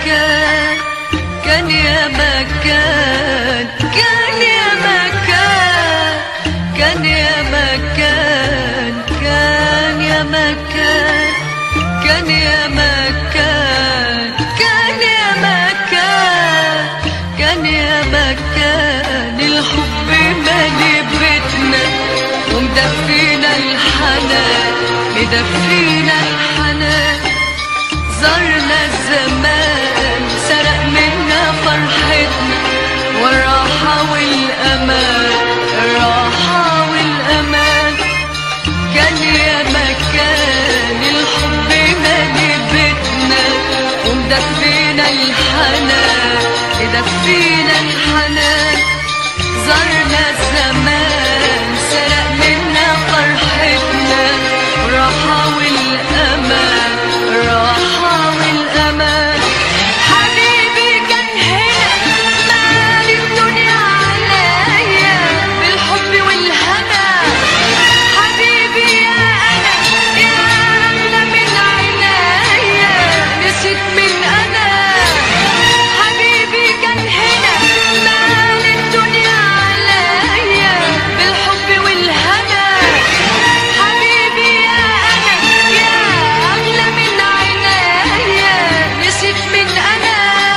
مكان كان يا مكان كان يا مكان كان يا مكان كان يا مكان كان يا مكان كان يا مكان كان يا مكان الحب مالي بيتنا ومدفينا الحنان مدفينا الحنان زرنا الزمان سرق منا فرحتنا والراحة والأمان الراحة والأمان كان يا مكان الحب مالي بيتنا ومدفينا الحنان مدفينا الحنان زرنا الزمان سرق منا فرحتنا الراحة والأمان الراحة والأمان حبيبي كان هنا مالي الدنيا عليا بالحب والهنا حبيبي يا أنا يا أغلى من عينيا نسيت من أنا حبيبي كان هنا مال الدنيا عليا بالحب والهنا حبيبي يا أنا يا أغلى من عينيا نسيت من أنا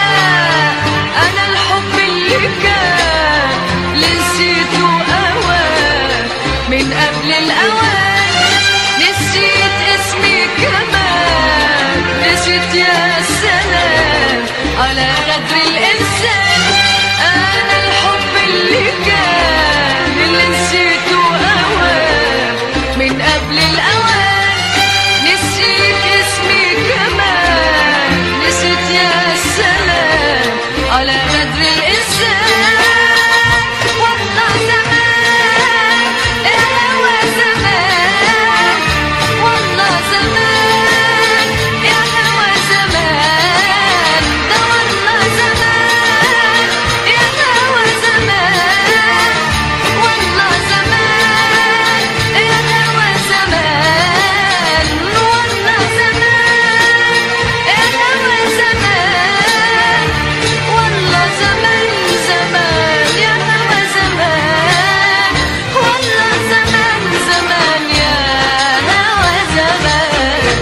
أنا الحب اللي كان اللي نسيته أوان من قبل الأوان نسيت اسمي كمان نسيت يا سلام على قدر الإنسان أنا الحب اللي كان اللي نسيته أوان من قبل الأوان نسيت اسمي كمان نسيت يا سلام على قدر الإنسان والله زمان الهوى زمان والله زمان يا هوى زمان ده والله زمان يا هوى زمان والله زمان يا هوى زمان والله زمان يا هوى زمان والله زمان زمان يا هوى زمان والله زمان زمان يا هوى زمان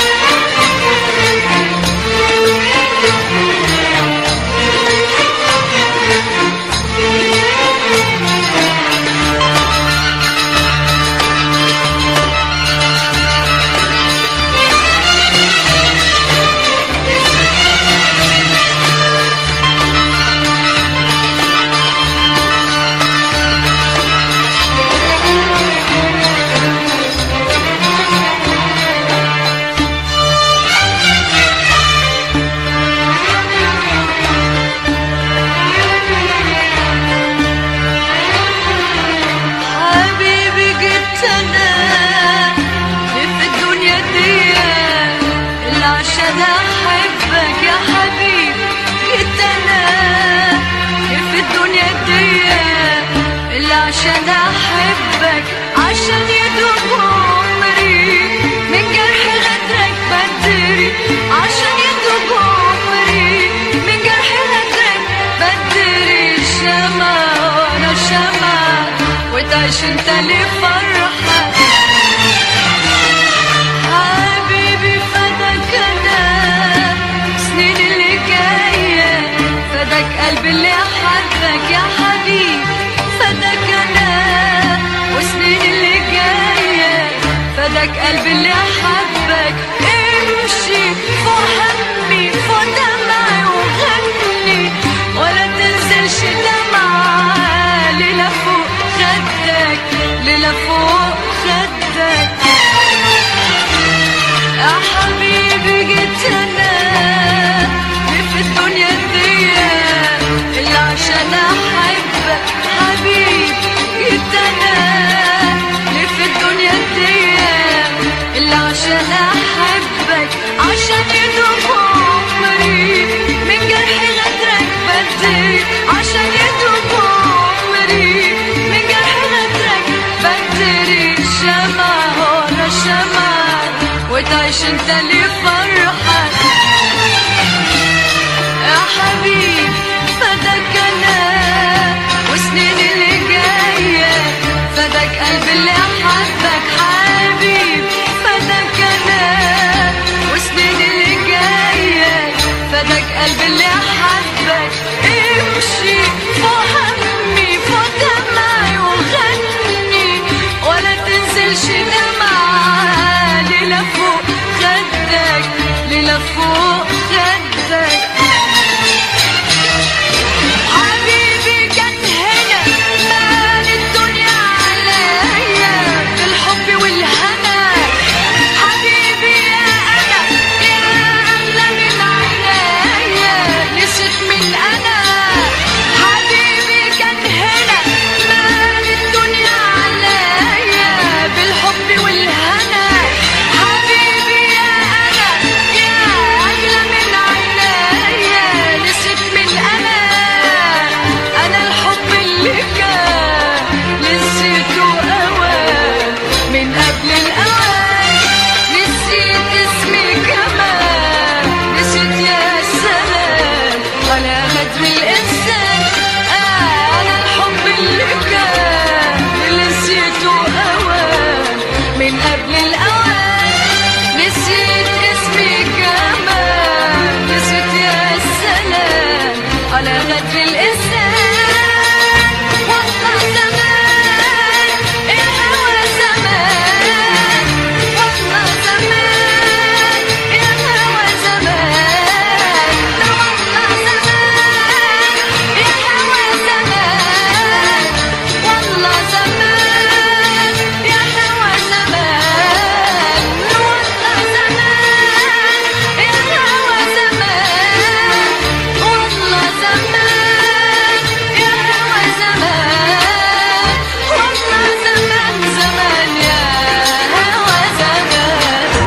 حبيبي جبت انا في الدنيا دي اللي عشان احبك يا حبيبي جبت انا في الدنيا دي اللي عشان احبك عشان يدوب عمري من جرح غدرك بدري عشان يدوب عمري من جرح غدرك بدري شمع وانا شمع وتعيش انت لفرحة حبيبي فداك انا سنين اللي جاية فداك قلبي اللي حبك يا حبيبي فداك انا وسنين اللي جاية فداك قلبي اللي حبك امشي فوق همي فوق دمعي وغني ولا تنزلش دمعة ليلة فوق خدك ليلة فوق خدك يا حبيبي جيت انا في الدنيا دي اللي عشان احبك حبيبي جيت انا في الدنيا دي اللي عشان احبك عشان يدوب عمري من جرح غدرك بدي عشان يدوب عمري من جرح غدرك بدري شمع ورا شمع وتعيش انت لفرحك قلبي اللي حبك امشي فهمني فدمعي وغني ولا تنزلش دمعة ليلة فوق خدك ليلة فوق خدك حبيبي جت هنا مال الدنيا عليا بالحب والهنا حبيبي يا انا يا اغلى من عينيا نسيت من انا حبيبي كان هنا مال الدنيا عليا بالحب والهنا حبيبي يا انا يا اغلى من عينيا نسيت من انا انا الحب اللي كان نسيته اوان من قبل الاوان نسيت اسمي كمان نسيت يا سلام على غدر الانسان انا الحب اللي كان نسيته اوان من قبل الاوان نسيت اسمي كمان نسيت يا سلام على غدر الإنسان والله زمان الهوى زمان والله زمان الهوى زمان والله زمان الهوى زمان والله زمان يا هوى زمان والله زمان الهوى زمان والله زمان يا هوى زمان والله زمان زمان يا هوى زمان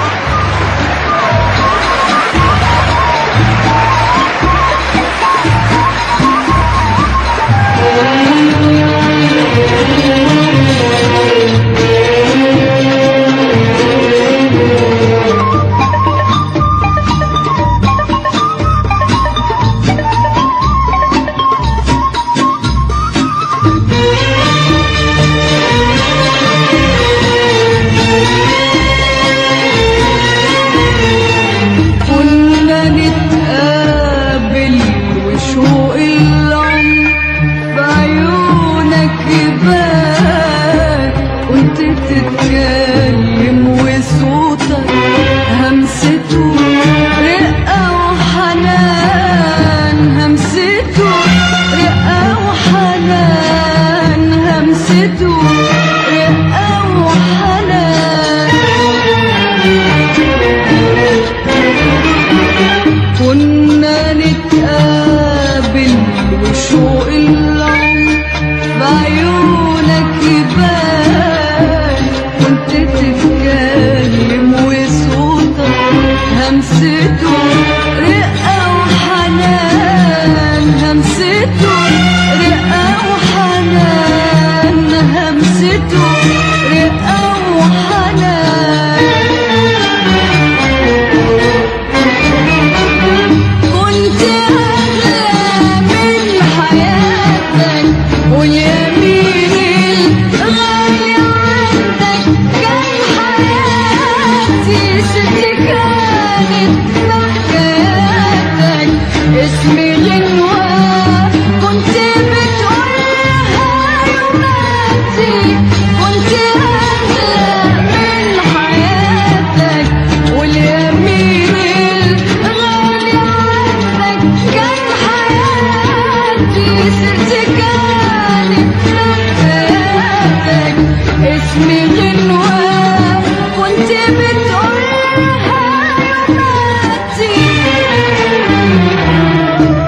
كنا نتقابل وشوق العمر بعيونك يبان كنت تتكلم وصوتك همسته رقة وحنان همسته رقة وحنان همسته رقة وحنان كنا نتقابل وشوق العمر بعيونك يبان كنت تتكلم وصوتك همسته رقة وحنان همسته رقة وحنان همسته رقة وحنان كنت أغلى من حياتك واليمين الغالي عندك كان حياتي ست كانت بحكاياتك اسمي غنوة كنت بتقولها يوماتي كنت أغلى من حياتك واليمين الغالي عندك كان حياتي ست كانت حكاياتك اسمي غنوة كنت بتقولها يوماتي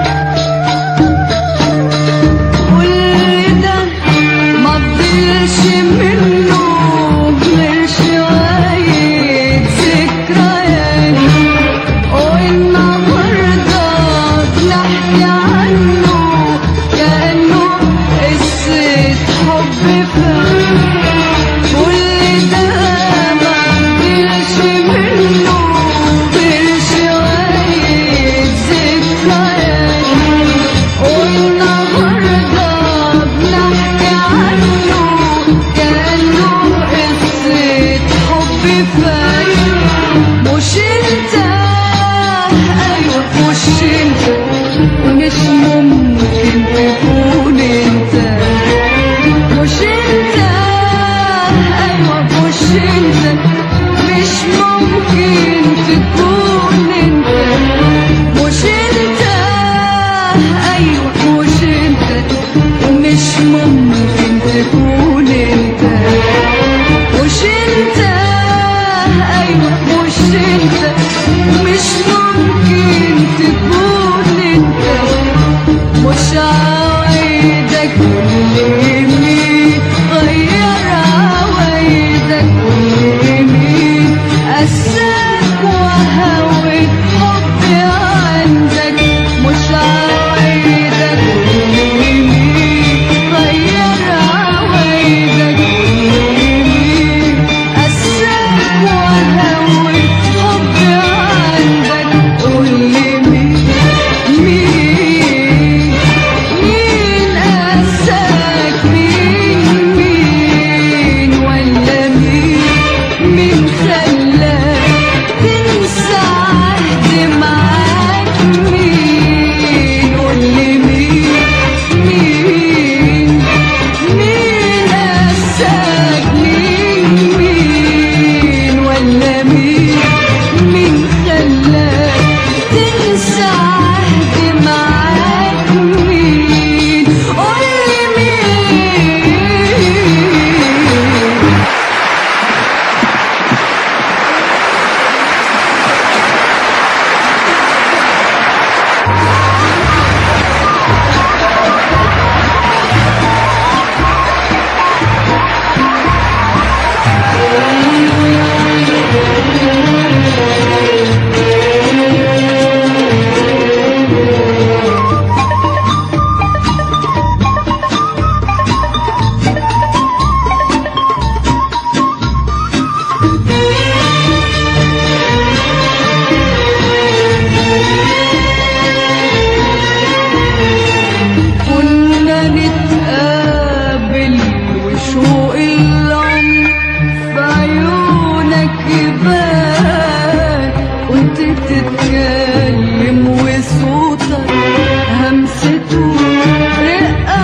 بتتكلم وصوتك همسته رقة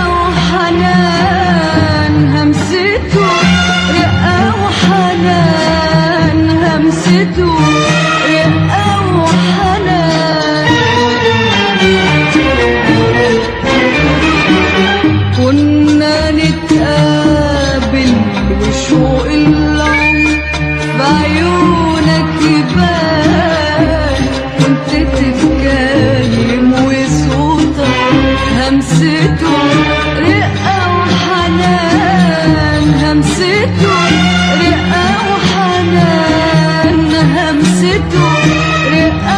وحنان همسته رقة وحنان همسته رقة وحنان كنا نتقابل وشوق العمر بعيونك يبان كنت تتكلم وصوتك همسته رقة وحنان همسته رقة وحنان همسته رقة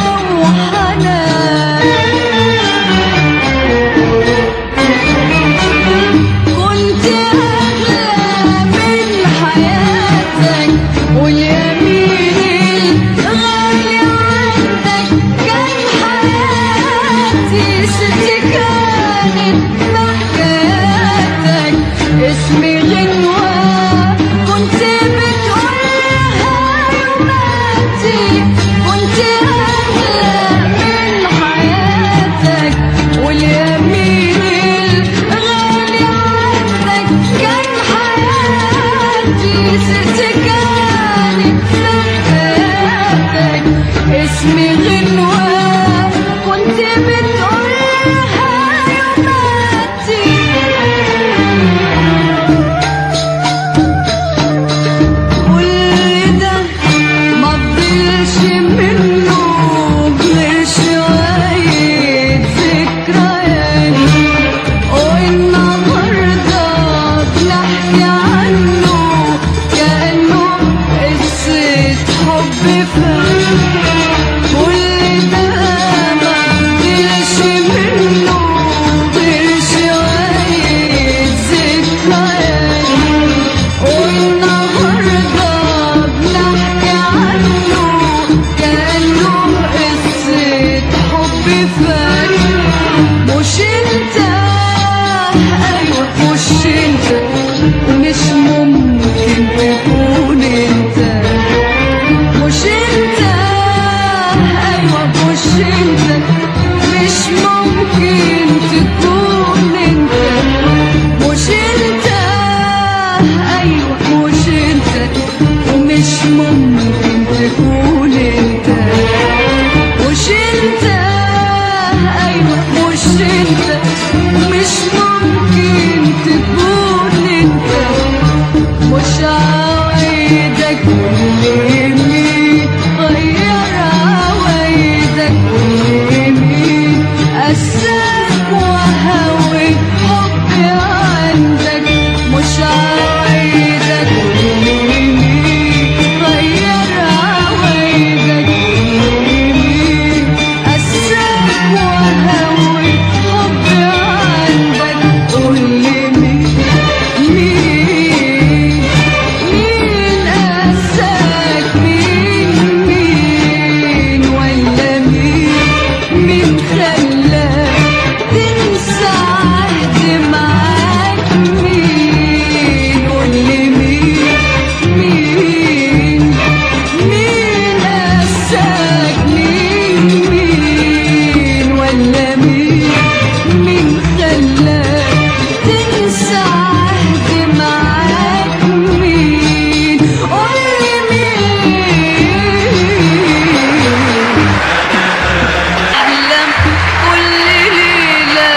وحنان كنت أغلى من حياتك واليمين الغالي عندك كان حياتي ستي كانت محكاتك اسمي غنوة كنت بتقولها يوماتي كنت أغلى من حياتك واليمين الغالي عندك كان حياتي ستي كانت محكاتك اسمي غنوة كنت بتقولها يوماتي كل ده ما تضلش منه غير شوية ذكريات والنهاردة بنحكي عنه كأنه قصة حب فات كل ده ما تضلش منه غير شوية ذكريات والنهاردة بنحكي عنه كأنه قصة حب فات مش انت ايوه مش انت مش ممكن تكون انت مش انت ايوه مش انت مش ممكن تكون انت مش انت ايوه مش انت ومش ممكن تكون انت مش انت ايوه مش انت ومش ممكن تكون انت مش عوايدك واليمين غير عوايدك واليمين قساك وهويت حبي عندك مش عوايدك واليمين غير عوايدك واليمين قساك وهويت حبي عندك قولي مين مين مين قاساك مين مين ولا مين مين خلاك تنسى عهد معاك مين قولي مين مين مين قاساك مين مين ولا مين مين خلاك تنسى عهد معاك مين قولي مين أحلم كل ليلة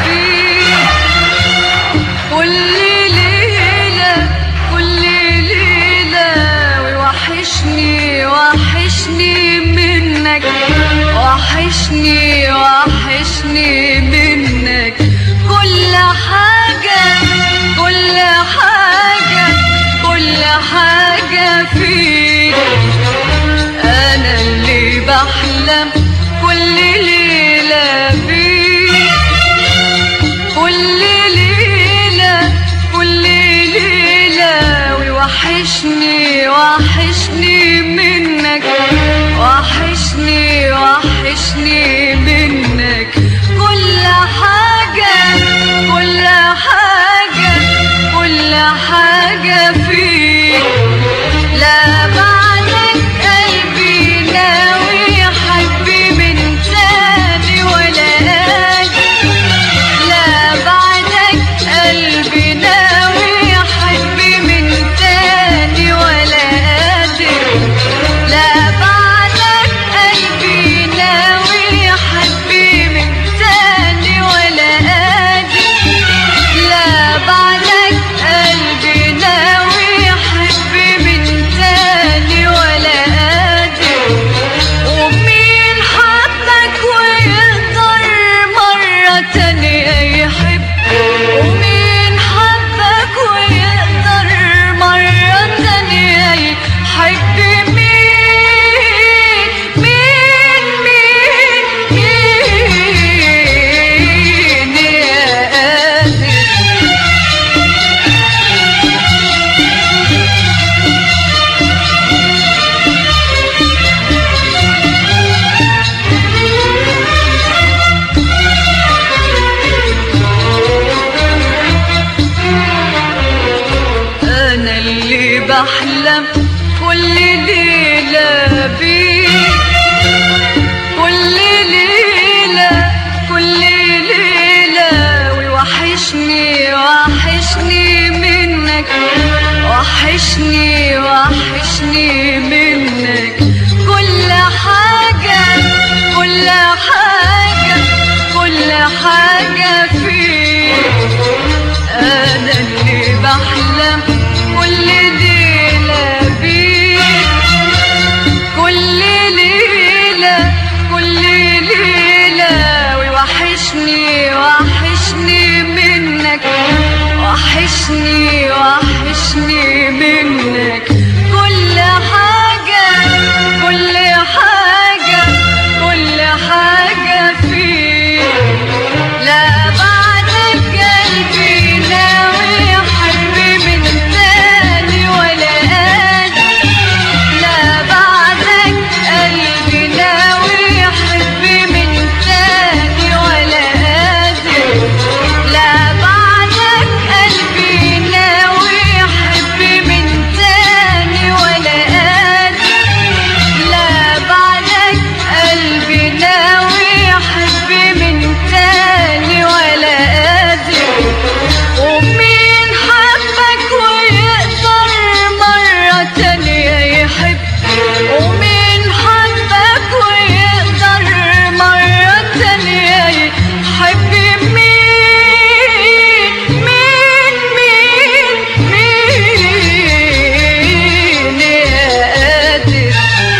فيك كل ليلة كل ليلة ويوحشني وحشني منك وحشني وحشني منك كل حاجة كل حاجة كل حاجة فيك أنا اللي بحلم كل ليلة بيك كل ليلة كل ليلة ويوحشني وحشني منك وحشني وحشني منك كل حاجة كل حاجة كل حاجة فيك لا بعدك قلبي ناوي حبي وحشني وحشني منك كل حاجة كل حاجة كل حاجة فيك لا بعدك قلبي ناوي حبي من تاني ولا قادر لا بعدك قلبي ناوي حبي من تاني ولا قادر لا بعدك قلبي ناوي حبي من تاني ولا قادر لا بعدك قلبي ناوي حبي من تاني ولا قادر ومين حبك ويقدر مرة تانية يحب ومين حبك ويقدر مرة تانية يحب مين مين مين مين يا قادر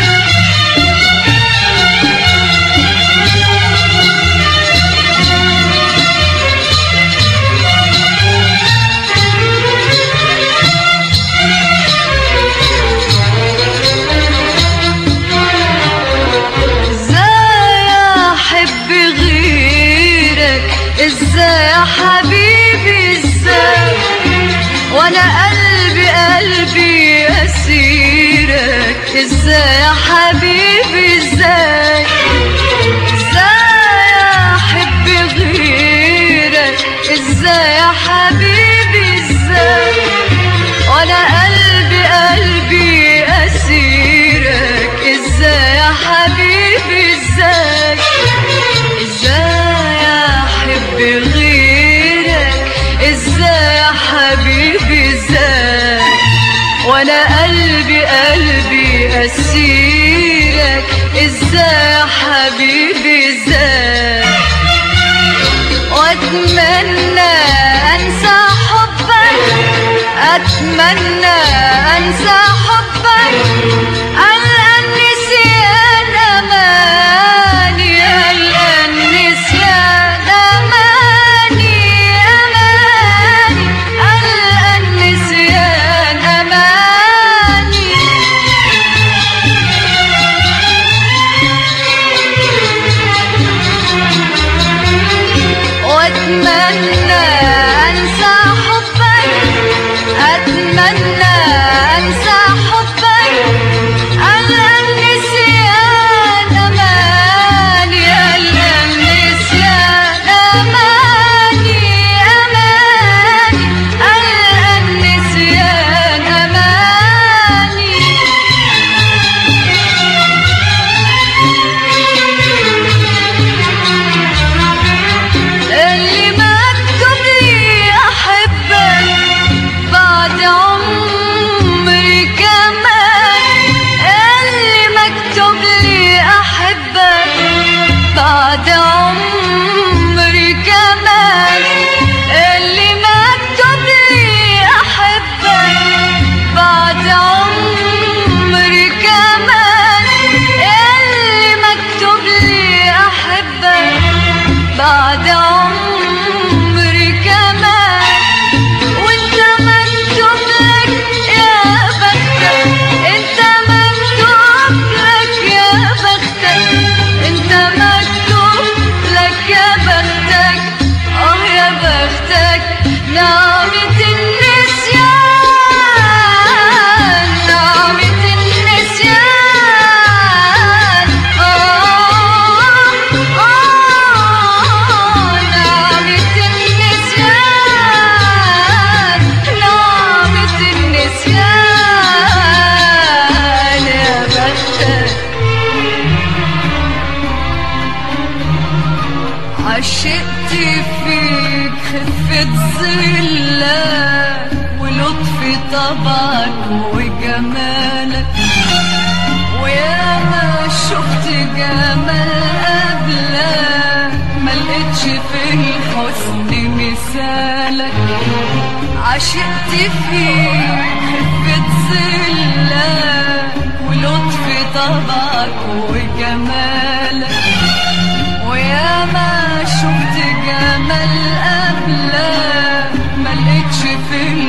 ازاي احب غيرك ازاي يا حبيبي ازاي وانا قلبي قلبي اسيرك ازاي يا حبيبي ازاي ازاي احب غيرك ازاي يا حبيبي ازاي وانا قلبي قلبي اسيرك ازاي يا حبيبي ازاي ازاي احب غيرك ازاي يا حبيبي ازاي وانا قلبي قلبي اسيرك ازاي يا حبيبي ازاي واتمنى انسى حبك اتمنى انسى حبك الان نسيان اماني الان نسيان اماني اماني الان نسيان اماني واتمنى انسى حبك اتمنى انسى حبك الان نسيان اماني الان نسيان اماني اماني الان نسيان اماني اللي مكتوب لي احبك بعد عمري كمان اللي مكتوب لي احبك بعد عمري كمان اللي مكتوب لي احبك بعد عمري كمان اللي مكتوب لي احبك بعد عمري كمان وانت مكتوب لك يا بختك انت مكتوب لك يا بختك انت مكتوب لك يا بختك اه يا بختك نعمة النسيان نعمة النسيان آه آه نعمة النسيان نعمة النسيان يا بختك عشقت فيك خفة ظلك ولطف طبعك وجمالك ويا ما شفت جمال قبلك ما لقيتش في الحسن مثالك عشقت فيك خفة ظلك ولطف طبعك وجمالك ويا ما شفت جمال قبلك ما لقيتش في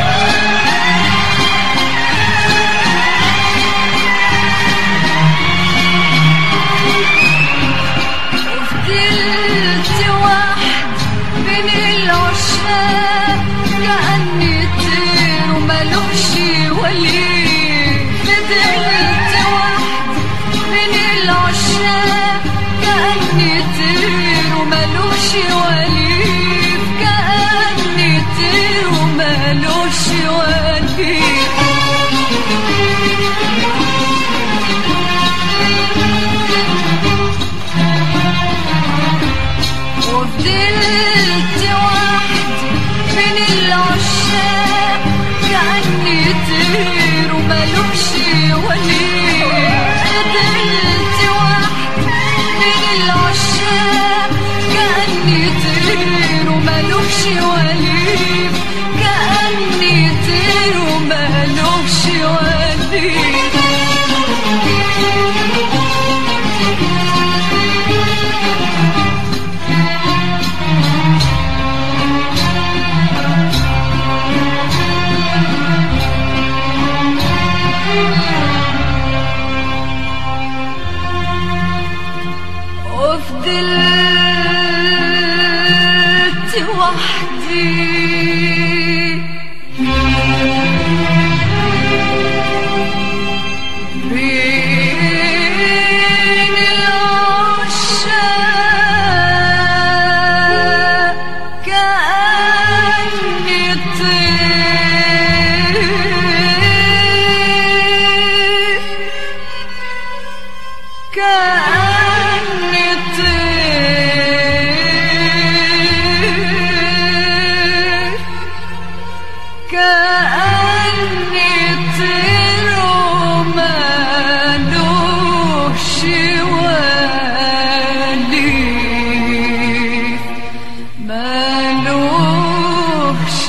وفضلت وحدي بين العشاق كأني طير كأني طير كأني طير ومالوش ولي مالوش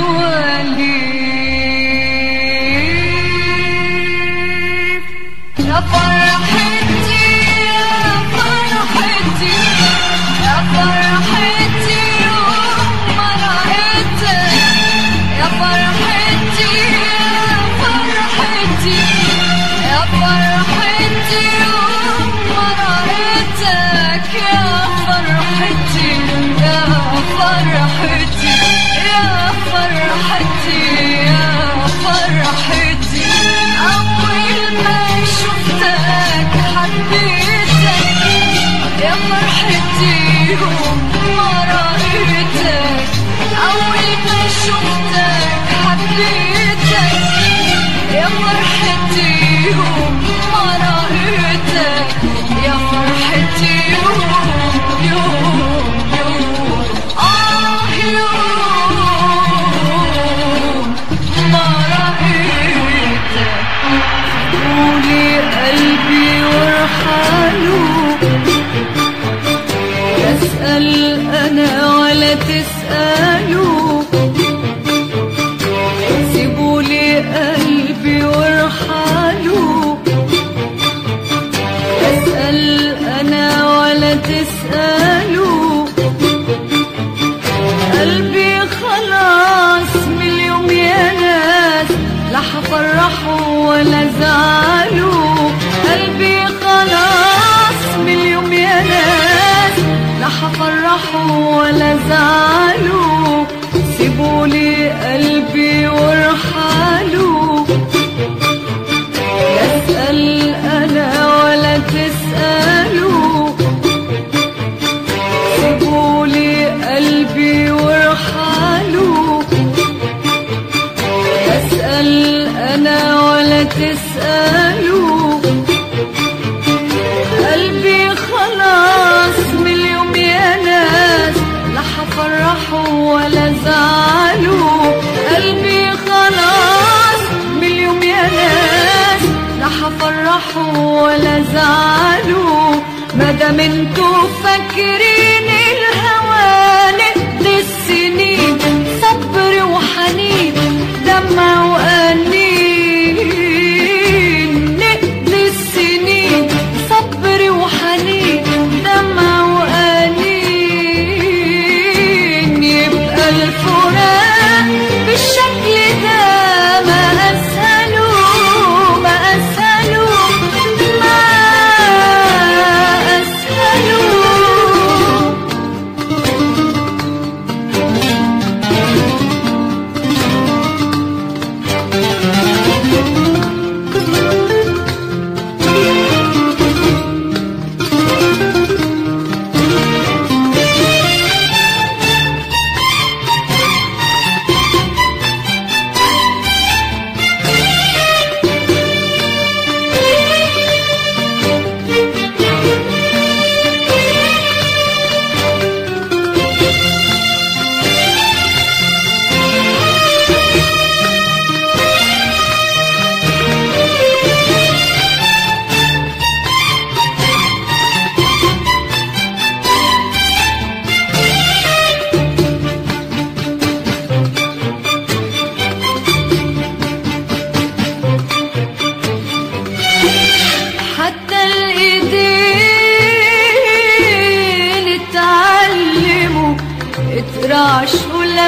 ولي يا فرحتي يا فرحتي يا فرحتي يوم ما رأيتك يا فرحتي يا فرحتي يا فرحتي يوم ما رأيتك يا فرحتي يا فرحتي يا فرحتي يا فرحتي أول ما شفتك حبيتك يا فرحتي يوم ما رأيتك أول ما شفتك حبيتك يا فرحتي يوم ما رأيتك يا فرحتي يوم يوم يوم آه يوم ما رأيتك قولي قلبي وارحاله أسأل أنا ولا تسألوا سيبولي قلبي وارحالوا أسأل أنا ولا تسألوا قلبي خلاص من اليوم يا ناس لا حفرحه ولا زعلوا قلبي خلاص من اليوم يا ناس لا حفرحه ولا زعلوا سيبولي قلبي وارحالوا يسأل أنا ولا تسألوا سيبولي قلبي وارحالوا أسأل أنا ولا تسألوا قلبي خلاص من اليوم يا ناس لا حفرحه ولا زعلوا قلبي خلاص من اليوم يا ناس لا حفرحه ولا زعلوا مادام انتوا فاكرين الهوى نقضي السنين صبر وحنين دمع وأنين نقضي السنين صبر وحنين دمع وأنين يبقى الفراق بالشكل ده ما أسهله ما أسهله ما أسهله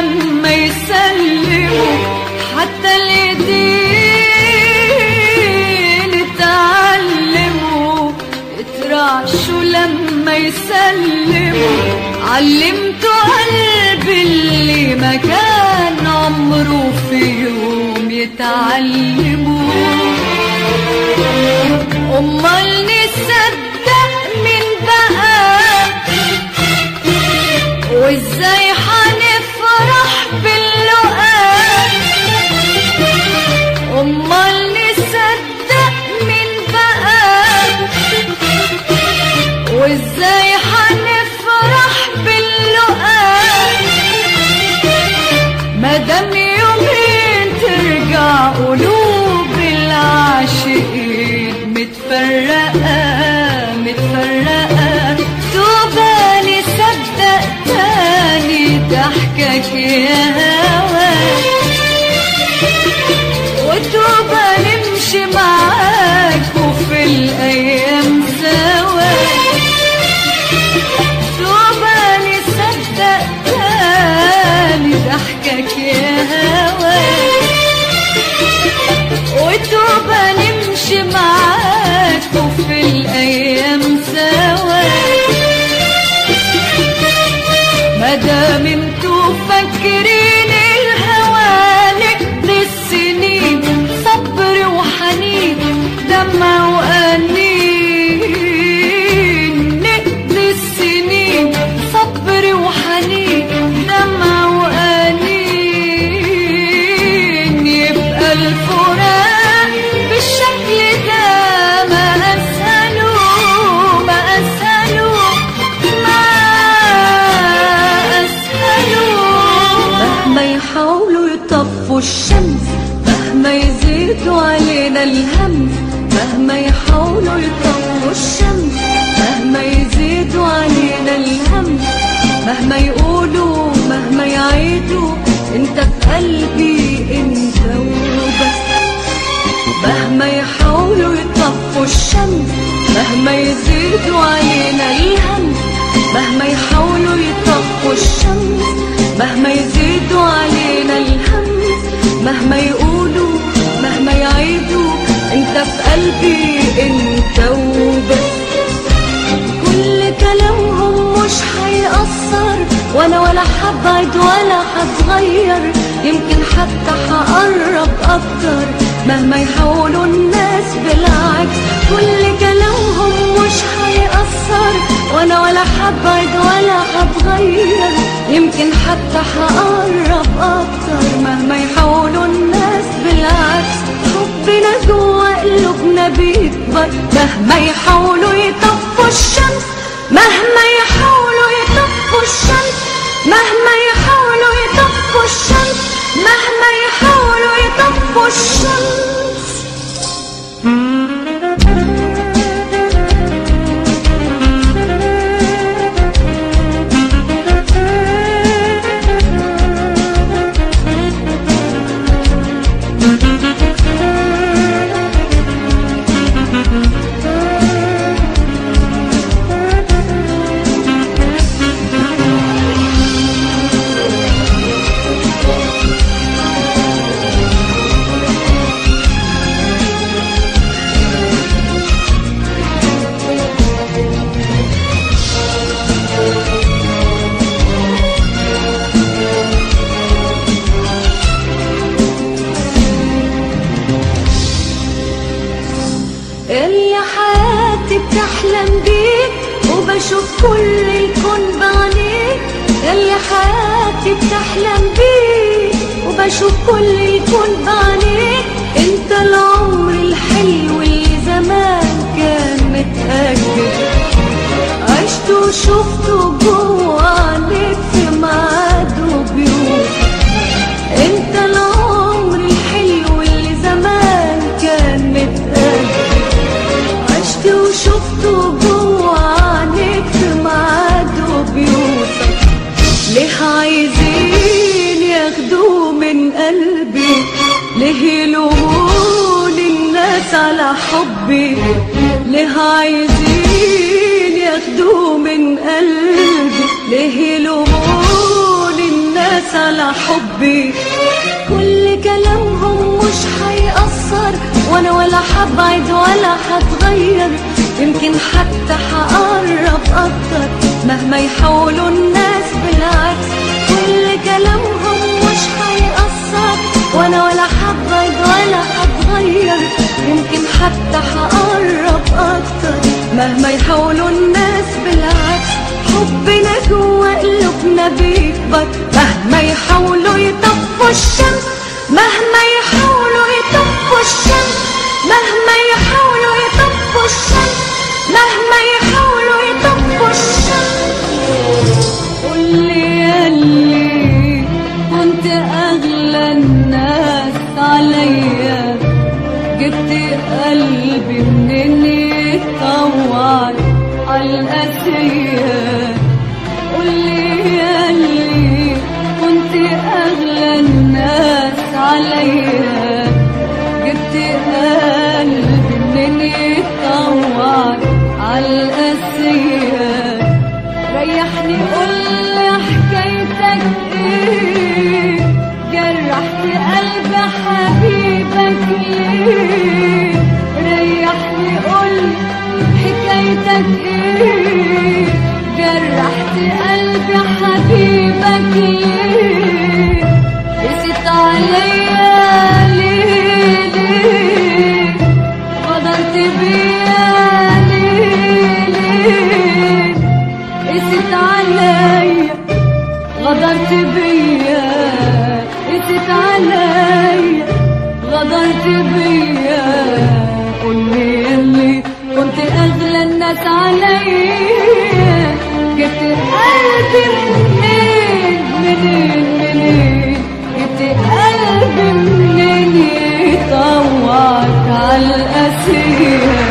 لما يسلموا حتى الايدين اتعلموا اترعشوا لما يسلموا علمتوا قلبي اللي ما كان عمره في يوم يتعلموا امال نصدق من بقى وازاي حنفرح باللقاء امال نصدق من بقى وازاي حنفرح باللقاء مادام يومين ترجع قلوب العاشقين متفرقة متفرقة توبة نصدق تاني ضحكك يا هوا وتوبة نمشي معاك وفي الأيام سوا توبة نصدق تاني ضحكك يا هوا وتوبة نمشي معاك وفي الأيام سوا مادام انتوا فاكرين الهوى نقضي السنين صبر وحنين دمع وأنين نقضي السنين صبر وحنين دمع وأنين يبقى الفراق بالشكل ده ما أسهله ما أسهله ما أسهله مهما يحاولوا يطفوا الشمس مهما يزيدوا علينا الهم مهما يحاولوا يطفوا الشمس مهما يزيدوا علينا الهم مهما يقولوا مهما يعيدوا انت في قلبي انت وبس مهما يحاولوا يطفوا الشمس مهما يزيدوا علينا الهم مهما يحاولوا يطفوا الشمس مهما يزيدوا علينا الهم مهما يقولوا مهما يعيدوا انت في قلبي انت وبس كل كلامهم مش هيأثر وانا ولا حبعد ولا هتغير يمكن حتى هقرب اكتر مهما يحاولوا الناس بالعكس كل كلامهم مش هيأثر وانا ولا حبعد ولا هتغير يمكن حتى هقرب اكتر مهما يحاولوا الناس بالعكس حبنا جوا قلوبنا بيكبر مهما يحاولوا يطفوا الشمس مهما يحاولوا يطفوا الشمس مهما يحاولوا يطفوا الشمس مهما يحاولوا يطفوا الشمس اللي حياتي بتحلم بيك وبشوف كل الكون بعينيك اللي حياتي بتحلم بيك وبشوف كل الكون بعينيك انت العمر الحلو اللي زمان كان متأجل عشت وشفته جوه عينيك في ميعاد وبيوت انت العمر الحلو اللي زمان كان متأجل عشت وشفته جوه عينيك في ميعاد وبيوتك ليه عايزين ياخدوه من قلبي ليه يلومون الناس على حبي ليه عايزين ياخدوه من قلبي ليه يلومون الناس الناس على حبي كل كلامهم مش هيأثر وانا ولا حبعد ولا هتغير يمكن حتى هقرب اكتر مهما يحاولوا الناس بالعكس كل كلامهم مش هيأثر وانا ولا حبعد ولا هتغير يمكن حتى هقرب اكتر مهما يحاولوا الناس بالعكس حبنا جوا قلوبنا بيكبر مهما يحاولوا يطفوا الشمس مهما يحاولوا يطفوا الشمس مهما يحاولوا يطفوا الشمس مهما يحاولوا يطفوا الشمس قولي ياللي كنت اغلى الناس عليا جبت قلبي منين يتطوع عالقاسية قولي ياللي كنت أغلى الناس عليا جبت قلبي منين يتطوع عالقاسية ريحني قولي حكايتك ايه جرحت قلب حبيبك ليه ريحني قولي حكايتك ايه جرحت قلب حبيبك ليه قست عليا ليه ليه غدرت بيا ليه ليه قست عليا غدرت بيا قست عليا غدرت بيا قولي يلي كنت اغلى الناس عليا جبت قلبي منين منين منين جبت قلبي منين يطوعك عالقاسيه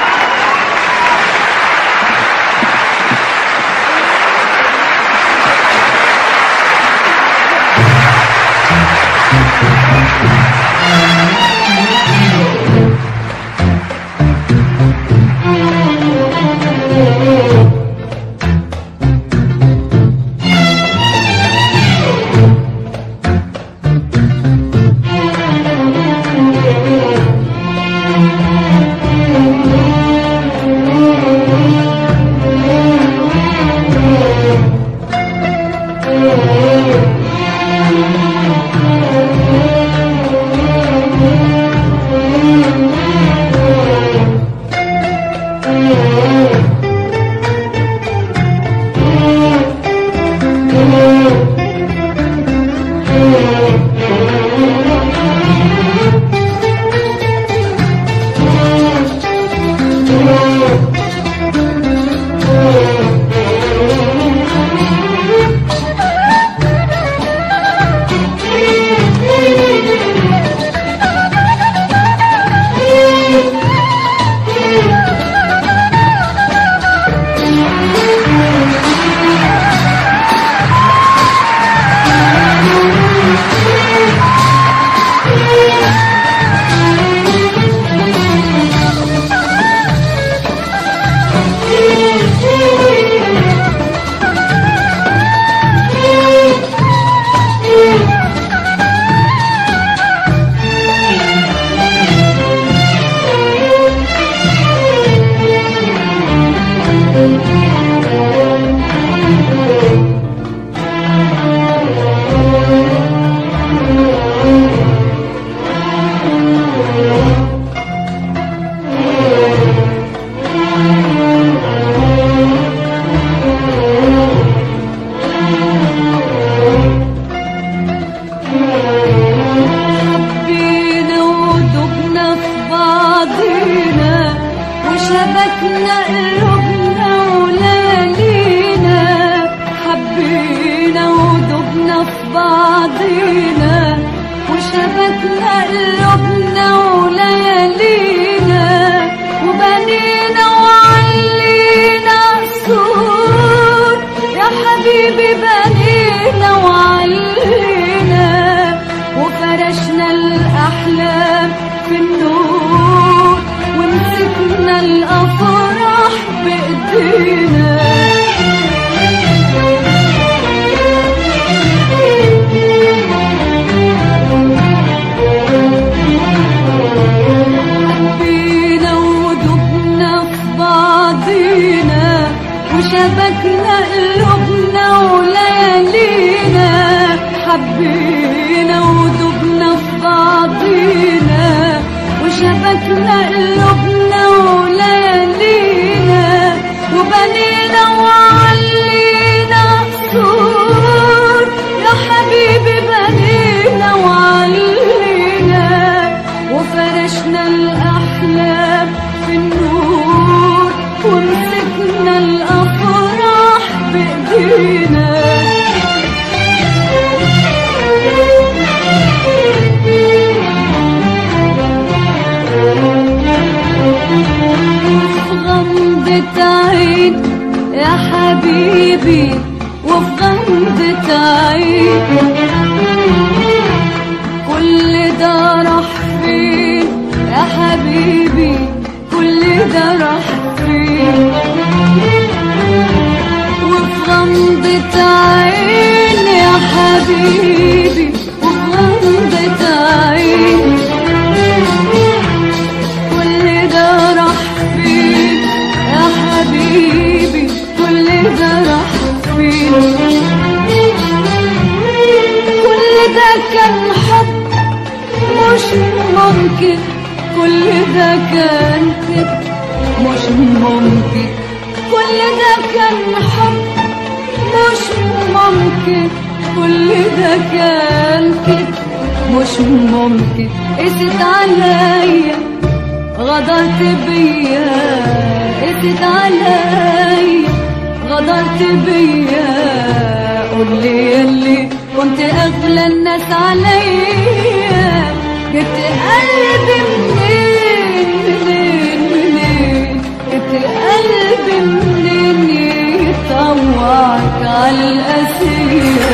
حبينا ودبنا في بعضينا وشبكنا قلوبنا وليالينا حبينا ودبنا في بعضينا وشبكنا قلوبنا وليالينا وبنينا وعلينا قصور يا حبيبي بنينا وعلينا وفرشنا الأحلام في النور ومسكنا الأفراح بإيدينا عين كل ده راح فين يا حبيبي كل ده راح فين وفي غمضة عين يا حبيبي وفي غمضة عين كل ده راح فين يا حبيبي كل ده راح فين كل ده كان حب مش ممكن كل ده كان كده مش ممكن كل ده كان حب مش ممكن كل ده كان كده مش ممكن قست عليا غدرت بيا قست عليا غدرت بيا قول لي يلي كنت اغلى الناس عليا جبت قلبي منين منين منين جبت قلبي منين يطوعك على الأسير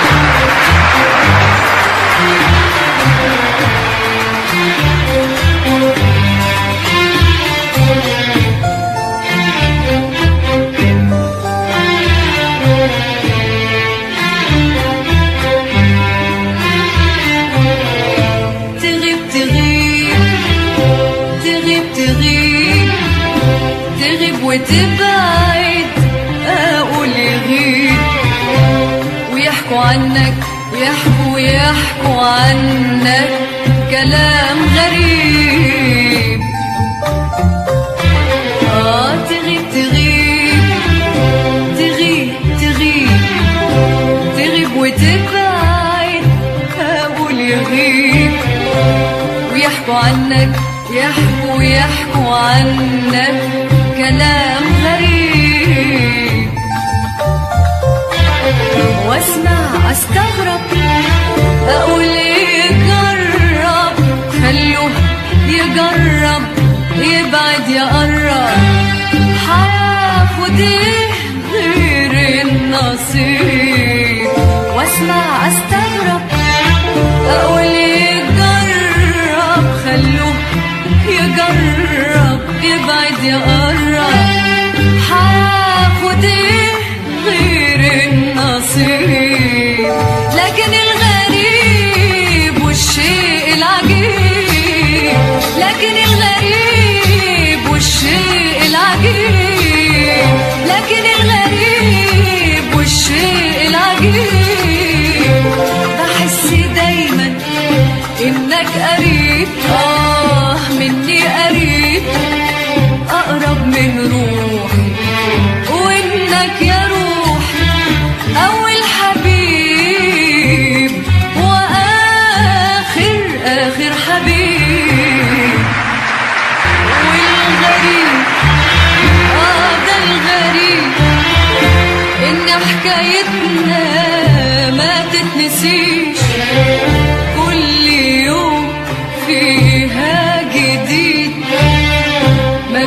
تغيب تغيب تغيب تغيب تغيب وتبعد اقول يغيب ويحكوا عنك ويحكوا ويحكوا عنك كلام غريب اه تغيب تغيب تغيب تغيب تغيب وتبعد اقول يغيب ويحكوا عنك يحكوا ويحكوا عنك كلام غريب واسمع استغرب اقول يجرب خلوه يجرب يبعد يقرب هياخد ايه غير النصيب واسمع استغرب اقول يجرب خلوه يجرب يبعد يقرب هاخد ايه غير النصيب لكن الغريب والشيء العجيب لكن الغريب والشيء العجيب لكن الغريب والشيء العجيب بحس دايما انك قريب اه مني قريب اقرب من روحي وانك يا روحي اول حبيب واخر اخر حبيب والغريب اه ده الغريب ان حكايتنا ما تتنسيش كل يوم فيها جديد ما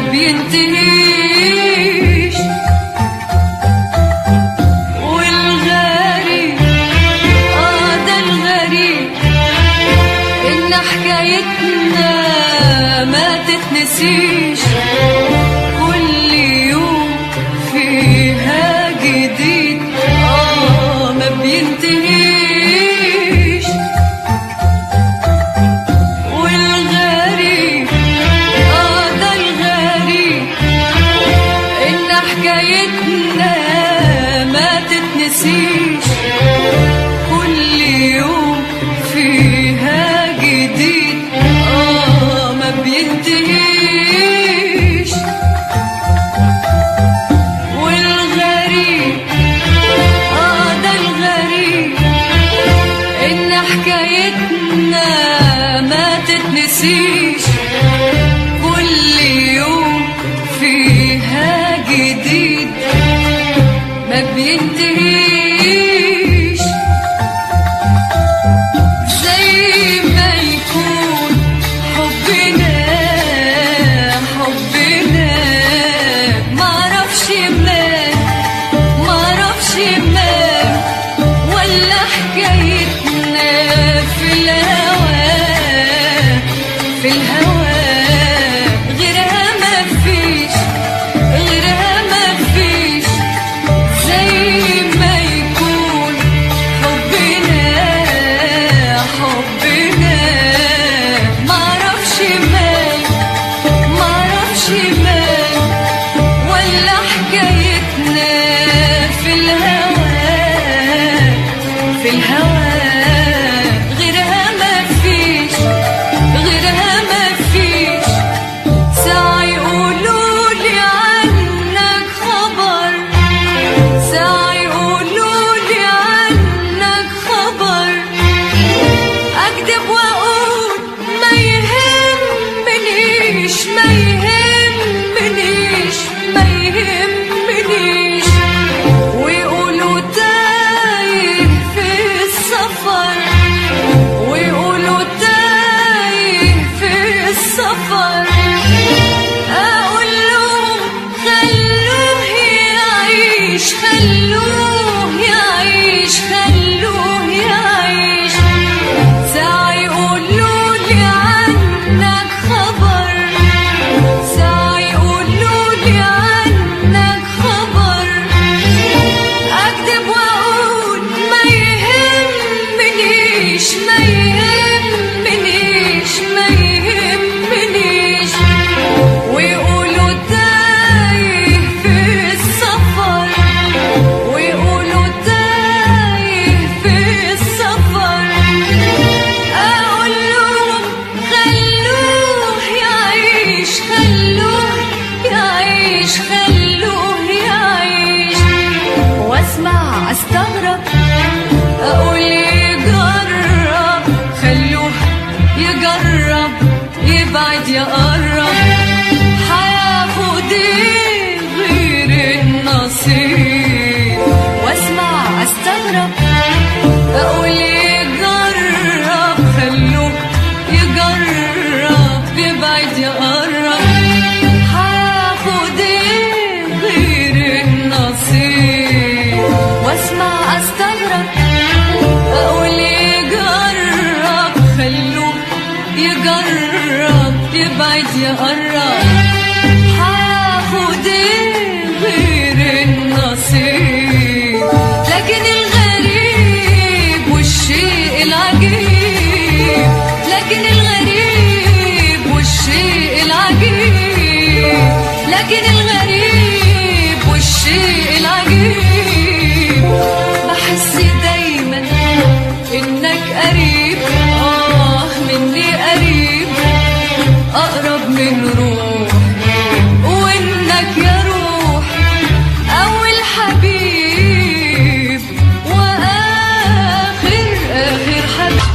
بينتهيش والغريب اه ده الغريب ان حكايتنا ما تتنسيش كل يوم فيها جديد اه ما بينتهيش والغريب اه ده الغريب ان حكايتنا ما تتنسيش كل يوم فيها جديد اه ما بينتهيش والغريب اه ده الغريب ان حكايتنا ما تتنسيش كل يوم فيها جديد ما بينتهيش زي ما يكون حبنا حبنا معرفش مال معرفش مال ولا في الهوى غيرها مفيش غيرها مفيش زي ما يكون حبنا حبنا معرفش مال معرفش مال ولا حكايتنا في الهوى في الهوى غيرها مفيش غيرها مفيش ساعة يقولولي عنك خبر ساعة يقولولي عنك خبر أكذب وأقول ما يهمنيش ما يهمنيش ما يهمنيش ويقولوا تايه في السفر ويقولوا تايه في السفر أقول لهم خلوه يعيش خلوه يعيش خلوه يعيش ساعة يقولولي عنك خبر ساعة يقولولي عنك خبر أكذب وأقول ما يهمنيش ما يهمنيش ما يهمنيش ويقولوا تايه في السفر ويقولوا تايه في السفر أقول لهم خلوه يعيش خلوه يعيش خلوه يعيش واسمع استغرب اقول يجرب خلوه يجرب يبعد يقرب هياخد ايه غير النصيب واسمع استغرب اقول يجرب خلوه يجرب يبعد يقرب هاخد ايه غير النصيب واسمع استغرب اقول يجرب خلوه يجرب يبعد يقرب هاخد ايه غير النصيب لكن الغريب والشيء العجيب لكن الغريب والشيء العجيب لكن الغريب والشيء العجيب بحس دايما انك قريب اه مني قريب اقرب من روح وانك يا روح اول حبيب واخر اخر حبيب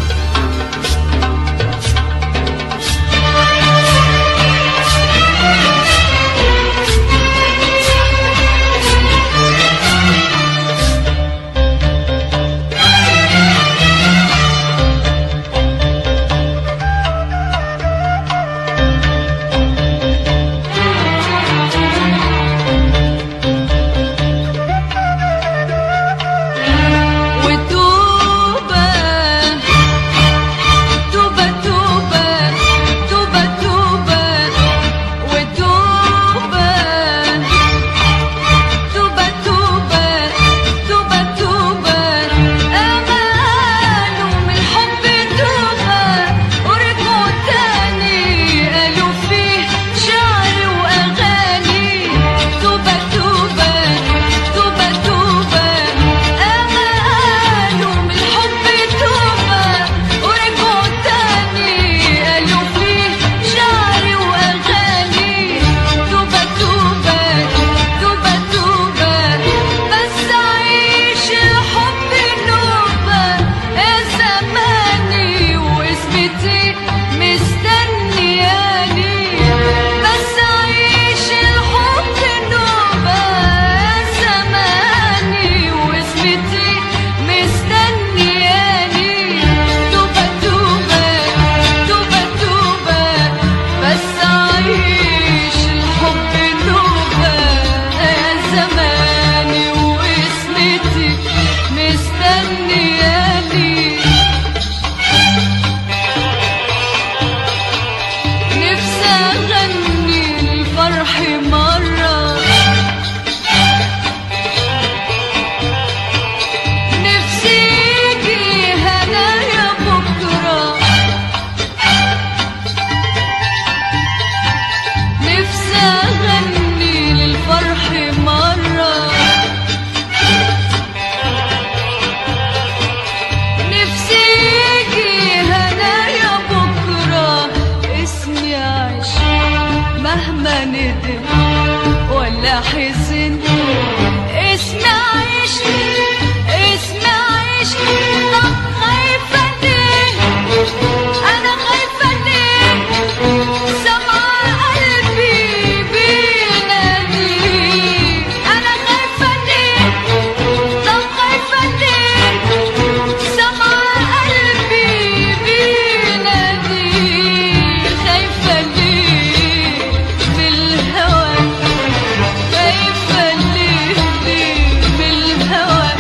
ندم ولا حزن اسمع عيشني اسمع عيشني طب خايفة ليه أنا خايفة ليه سمع قلبي بينادي أنا خايفة ليه طب خايفة ليه سمع قلبي بينادي خايفة ليه بالهوى خايفة ليه ليه بالهوى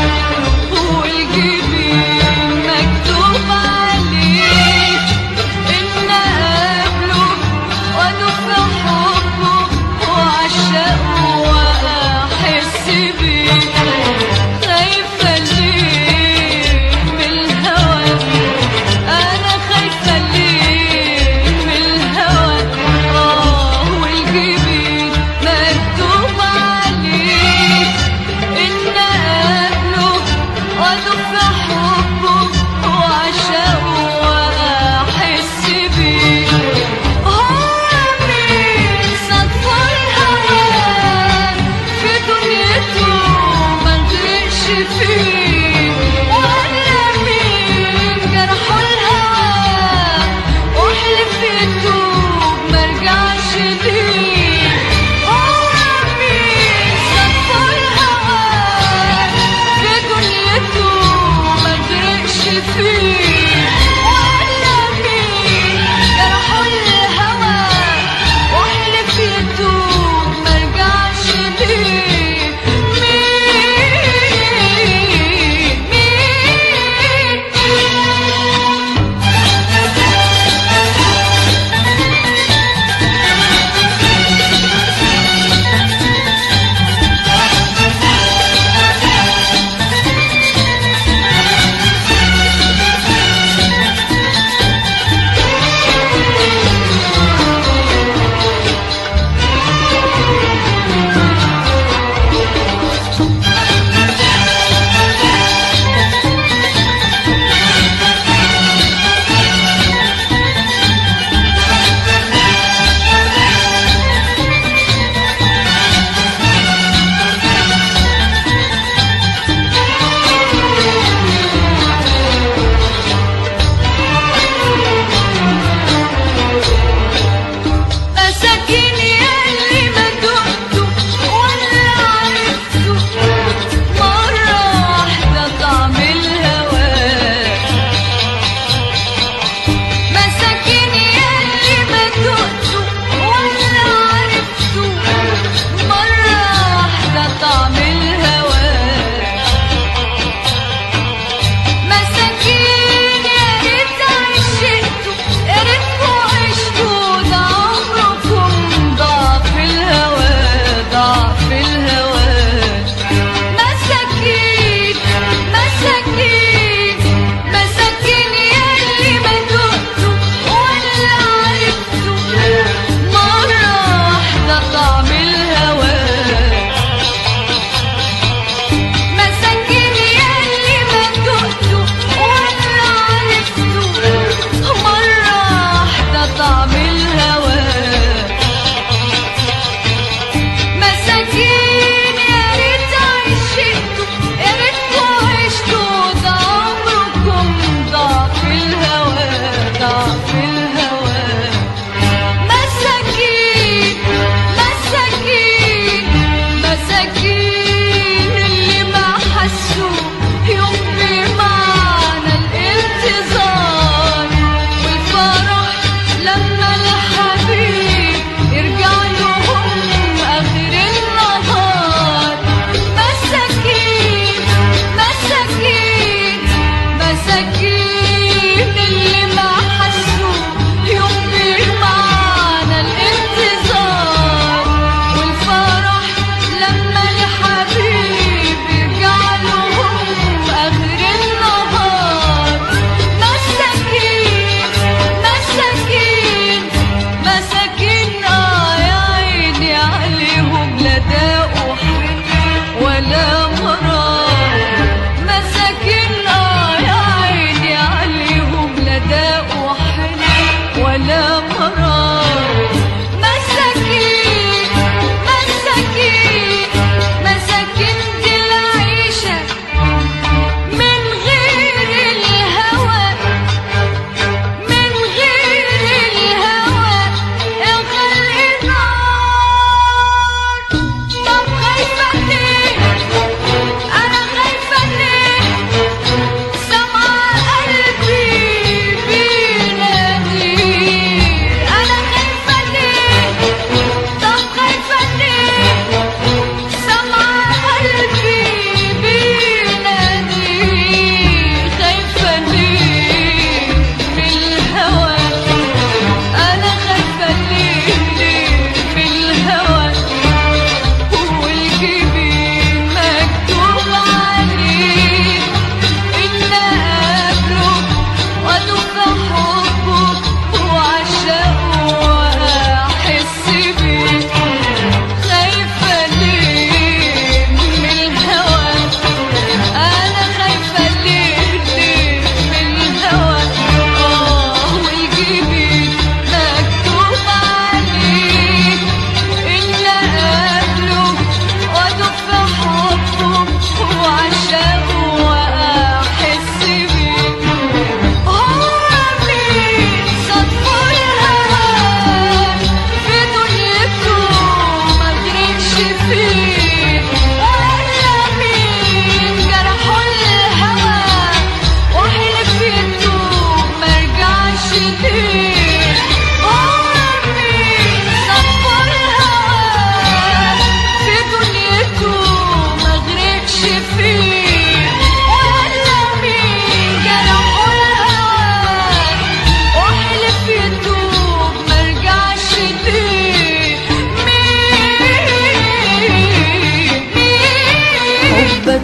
والجبين مكتوب عليه إن أقابله وأدوب حبه وأعشقه وأحس بيه خايفة ليه بالهوى أنا خايفة ليه بالهوى آه والجبين مكتوب عليه إن أقابله وأدوب حبه وأعشقه وأحس بيه هو مين صدفة الهوى في دنيته ما نغرقش فيه ولا مين جرحه الهوى واحلف يتوب ما رجعش ليه هو مين صدفة الهوى في دنيته ما نغرقش فيه ولا مين جرحه الهوى واحلف يتوب ما رجعش ليه مين مين مساكين ياللي ما دقته ولا عرفته مرة واحدة طعم الهوى مساكين ياللي ما دقته ولا عرفته مرة واحدة طعم الهوى مساكين يا ريت عشقتوا يا ريتكوا عشتوا ده عمركم ضاع في الهوى ضاع في الهوى مساكين مساكين مساكين ياللي ما دقتوا ولا عرفتوا مرة واحدة طعم الهوى مساكين ياللي ما دقتوا ولا عرفتوا مرة واحدة طعم الهوى مساكين يا ريت عشقتوا يا ريتكوا عشتوا ده عمركم ضاع في الهوى ضاع في الهوى مساكين مساكين مساكين اللي ما حسوا يوم بمعنى الانتظار والفرح لما الحبيب يرجع لهم اخر النهار مساكين مساكين مساكين اللي ما حسوا يوم بمعنى الانتظار والفرح لما الحبيب يرجع لهم اخر النهار مساكين مساكين مساكين اه يا عيني عليهم لا داقوا حن ولا مرار مساكين اه يا عيني عليهم لا داقوا حن ولا مرار مساكين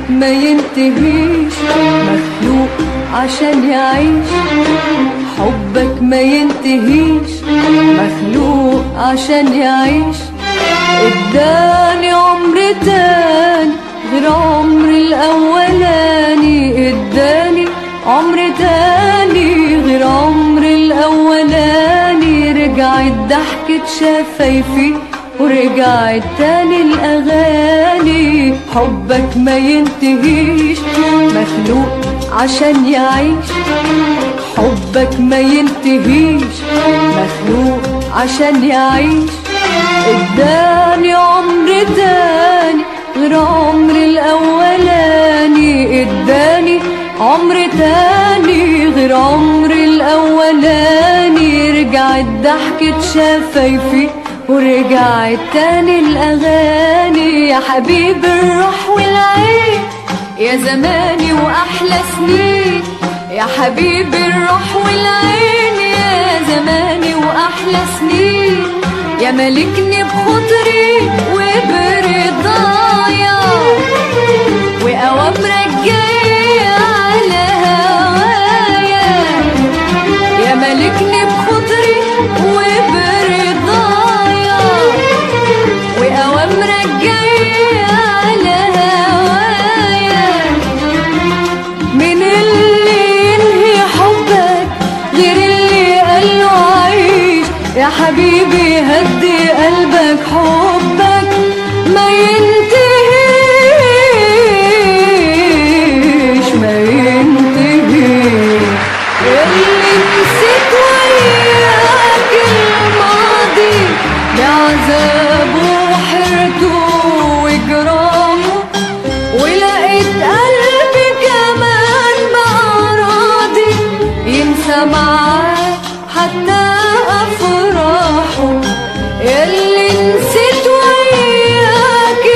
ما ينتهيش مخلوق عشان يعيش حبك ما ينتهيش مخلوق عشان يعيش اداني عمر تاني غير عمر الاولاني اداني عمر تاني غير عمر الاولاني رجعت ضحكة شفايفي ورجعت تاني الاغاني حبك ما ينتهيش مخلوق عشان يعيش حبك ما ينتهيش مخلوق عشان يعيش اداني عمر تاني غير عمر الاولاني اداني عمر تاني غير عمر الاولاني رجعت ضحكة شفايفي ورجعت تاني الاغاني يا حبيب الروح والعين يا زماني واحلى سنين يا حبيب الروح والعين يا زماني واحلى سنين يا ملكني بخطري وبرضايا واوامرك جايه على هوايا يا ملكني بخطري وبرضايا واوامرك جايه على هوايا من اللي ينهي حبك غير اللي قاله عيش يا حبيبي هدي قلبك حبك ما ينتهيش ما ينتهيش اللي نسيت وياك الماضي بعذابه وحرته وجرامه ولقيت قلبي كمان بقى راضي ينسى معاه حتى افراحه ياللي نسيت وياك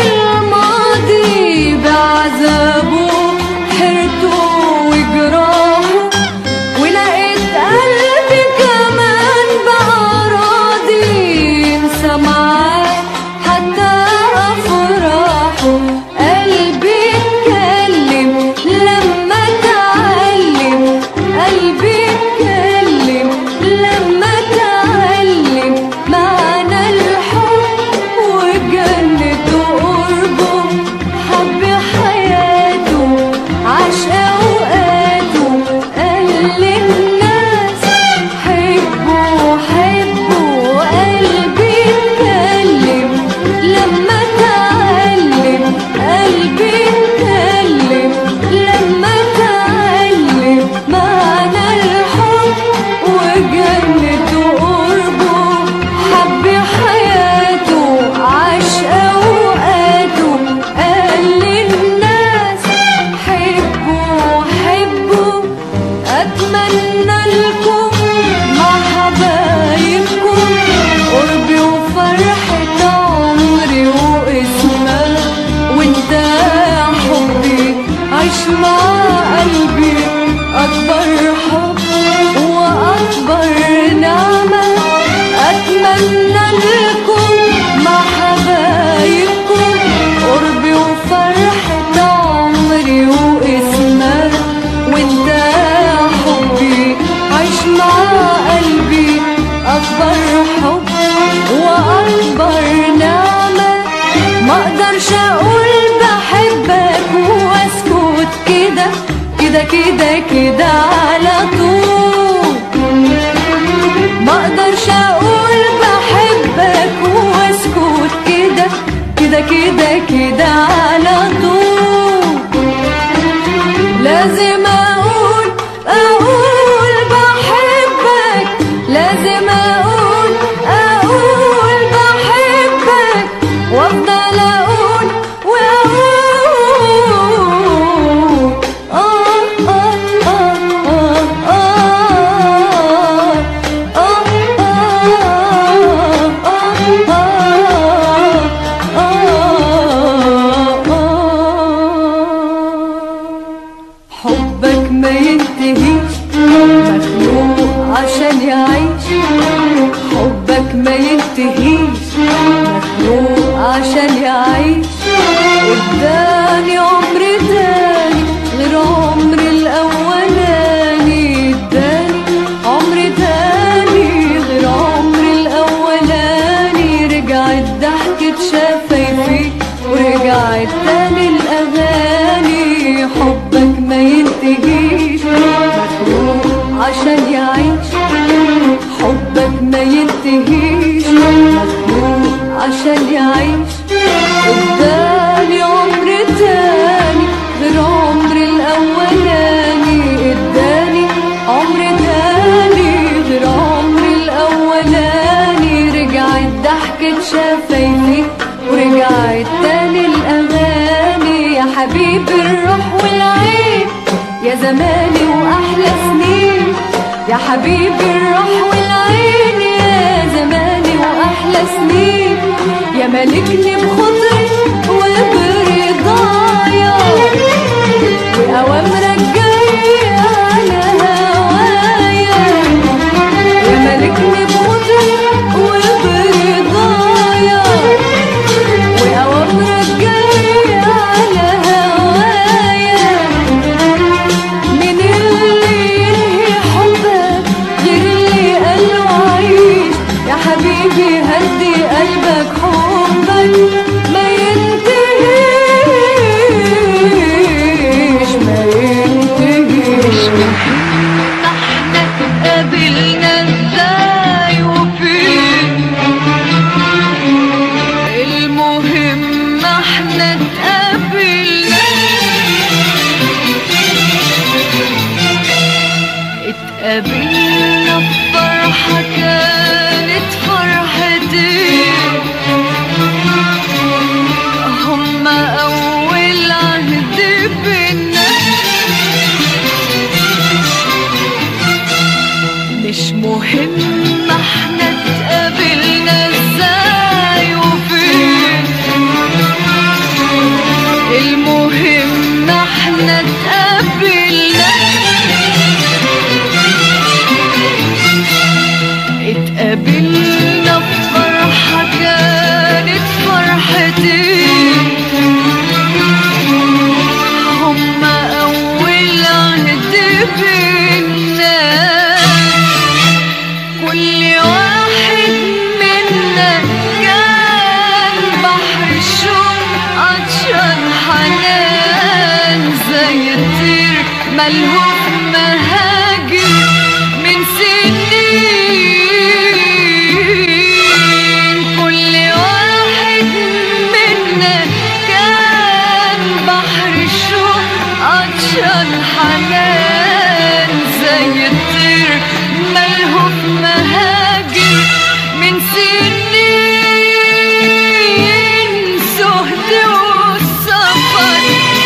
الماضي بعذابه حيرته وجراحه ولقيت قلبي كمان بقى راضي ينسى معاه حتى افراحه قلبي اتكلم لما اتعلم قلبي اتكلم لما اتعلم معنى الحب وجنته قربه حب حياته عاش اوقاته قال للناس حبوا حبوا قلبي اتكلم لما اتعلم قلبي اتكلم لما اتعلم معنى الحب وجنته قربه حب حياته عاش اوقاته قال للناس حبوا حبوا اتمنى لكم مع حبايبكم قربي وفرحة عمري واسمها وانت يا حبي عيش مع قلبي اكبر حب واكبر نعمة اتمنى لكم مع حبايبكم قربي وفرحة عمري واسمها وانت يا حبي عيش مع قلبي اكبر حب واكبر نعمة ما اقدرش اقول بحبك واسكت كده كده كده كده على طول ما اقدرش اقول بحبك واسكت كده كده كده كده على طول لازم اقول اقول بحبك لازم اقول اقول بحبك وافضل اقول واقول آه آه آه آه ما ينتهيش مخلوق عشان يعيش اداني عمر تاني غير عمر الاولاني اداني عمر تاني غير عمر الاولاني رجعت ضحكة شفايفي ورجعت تاني الاغاني يا حبيبي الروح والعين يا زماني واحلى سنين يا حبيبي الروح والعين يا زماني واحلى سنين يا ملكني بخطري وبرضايا واوامرك جايه على هوايا يا ملكني بخطري وبرضايا واوامرك جايه على هوايا من اللي ينهي حبك غير اللي قاله عيش يا حبيبي هدي قلبك حبك ما ينتهيش ما ينتهيش احنا اتقابلنا ازاي وفين المهم احنا اتقابلنا اتقابلنا بفرحة كانت فرحتي هما أول عهد بينا مش مهم احنا اتقابلنا ازاي وفين المهم احنا اتقابلنا اتقابلنا بفرحة كانت فرحتي هما أول عهد بينا كل واحد منا كان بحر الشوق عطشان حنان زي الطير ملهوف مهاجر من سنين كل واحد منا كان بحر الشوق عطشان حنان زي الطير ملهوف مهاجر من سنين سهد والسفر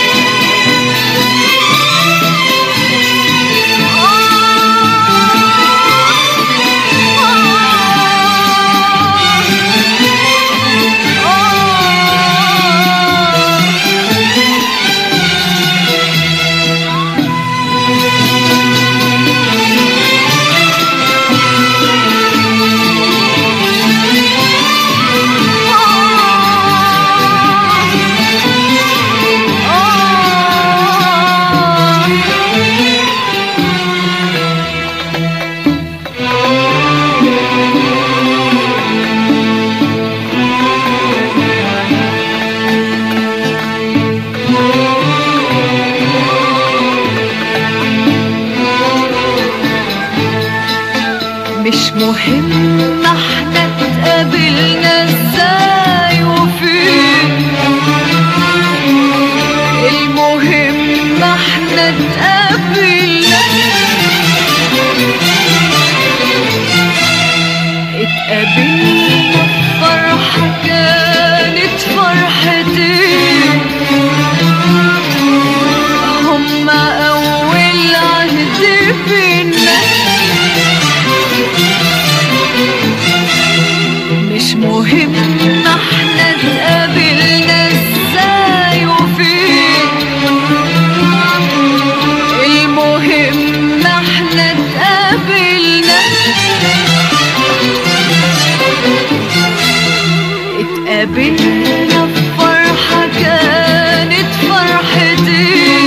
مش مهم احنا اتقابلنا ازاي وفين المهم احنا اتقابلنا اتقابلنا فرحة كانت فرحتي هما أول عهد بينا مش مهم احنا اتقابلنا ازاي وفين المهم احنا اتقابلنا اتقابلنا بفرحة كانت فرحتي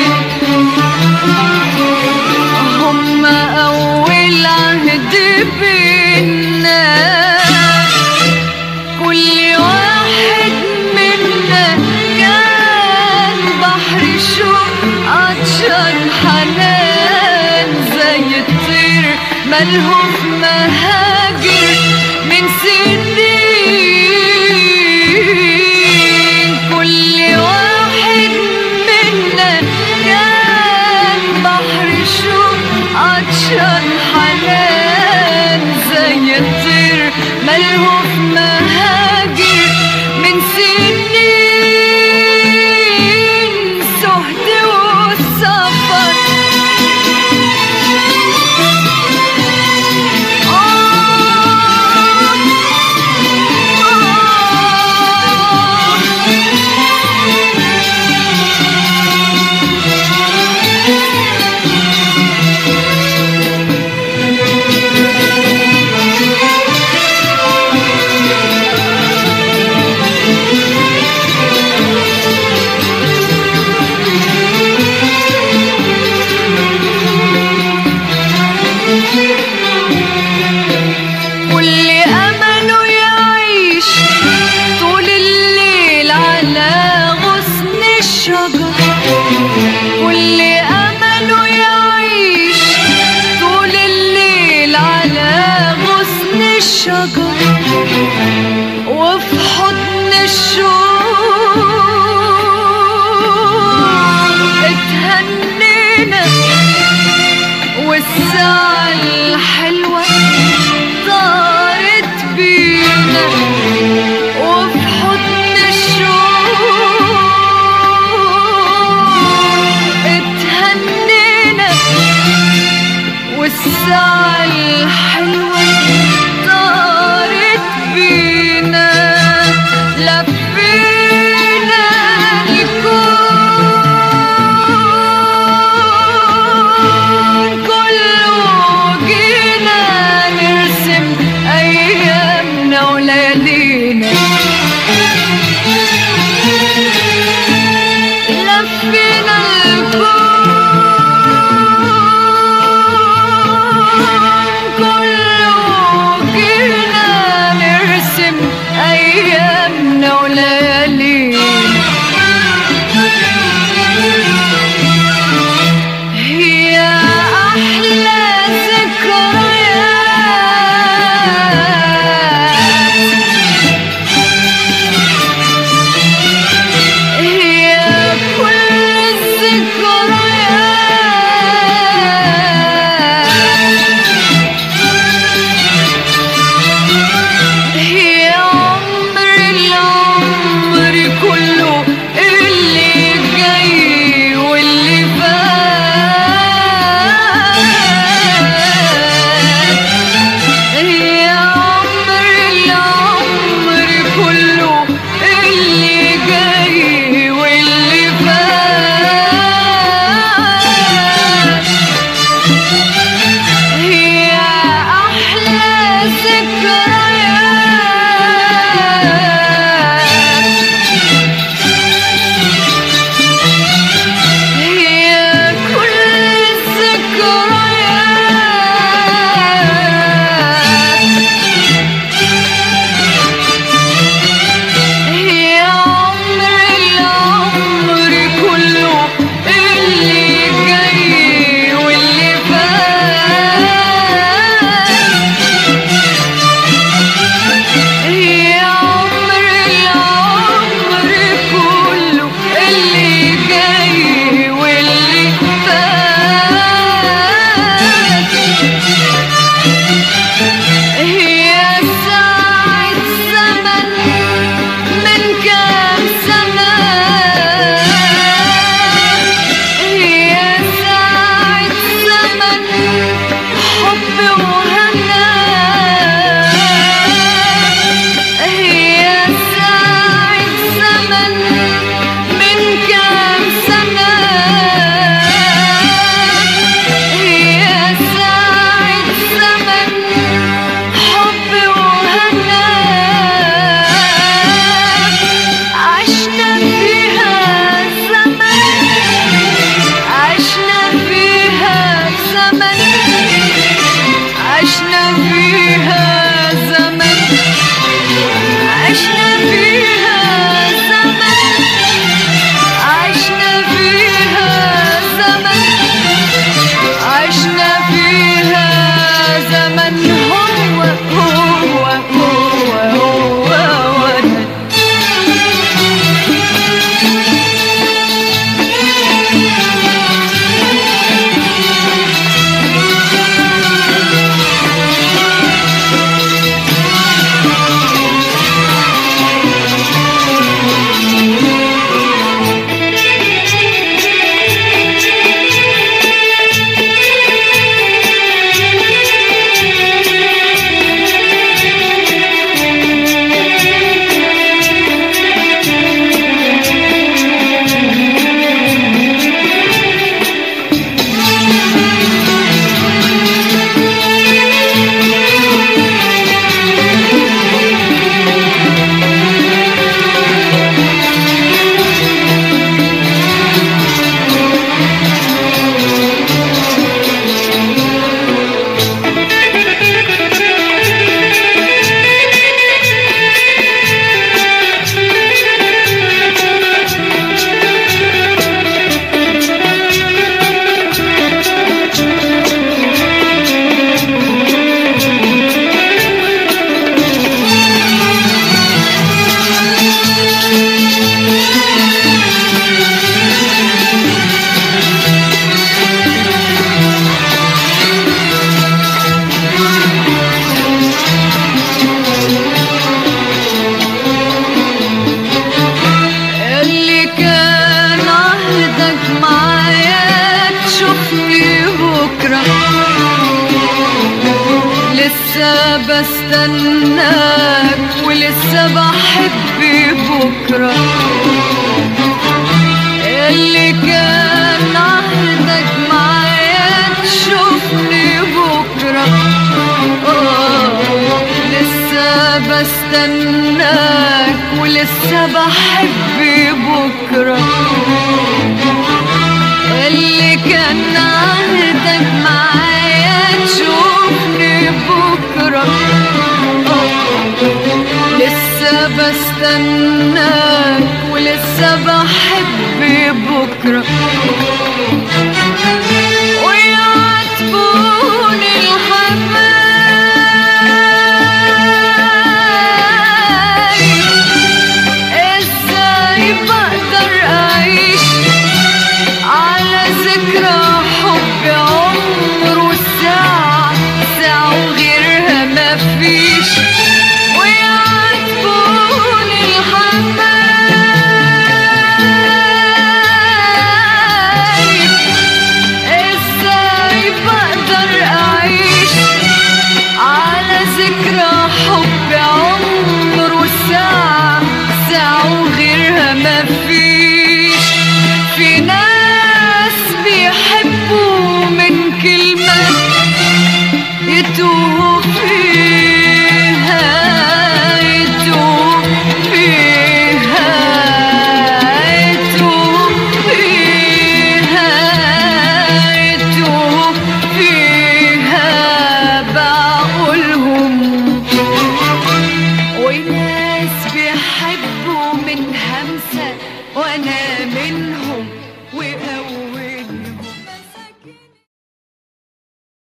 هما أول عهد بينا كل واحد منا كان بحر شوق عطشان حنان زي الطير ملهوف مهاجر ملهوف مهاجر من سنين سهد والسفر كل أمله يعيش طول الليل على غصن الشجر كل أمله يعيش طول الليل على غصن الشجر وفي حضن الشوق اتهنينا والساعة الحلوة طارت بينا وفي حضن الشوق اتهنينا والساعة الحلوة طارت بينا لفينا الكون كله جينا نرسم أيامنا وليالينا لفينا الكون كله جينا نرسم أيامنا وليالينا هي أحلى ذكريات هي كل الذكريات هي عمر العمر كله اللي جاي واللي فات هي عمر العمر كله اللي جاي واللي فات هي أحلى ذكريات هي كل الذكريات هي عمر العمر كله اللي جاي واللي فات لسه بستناك ولسه بحب بكرة اللي كان عهدك معايا تشوفني بكرة آه لسه بستناك ولسه بحب بكرة اللي كان عهدك معايا تشوفني بكرة لسه بستناك ولسه بحب بكرة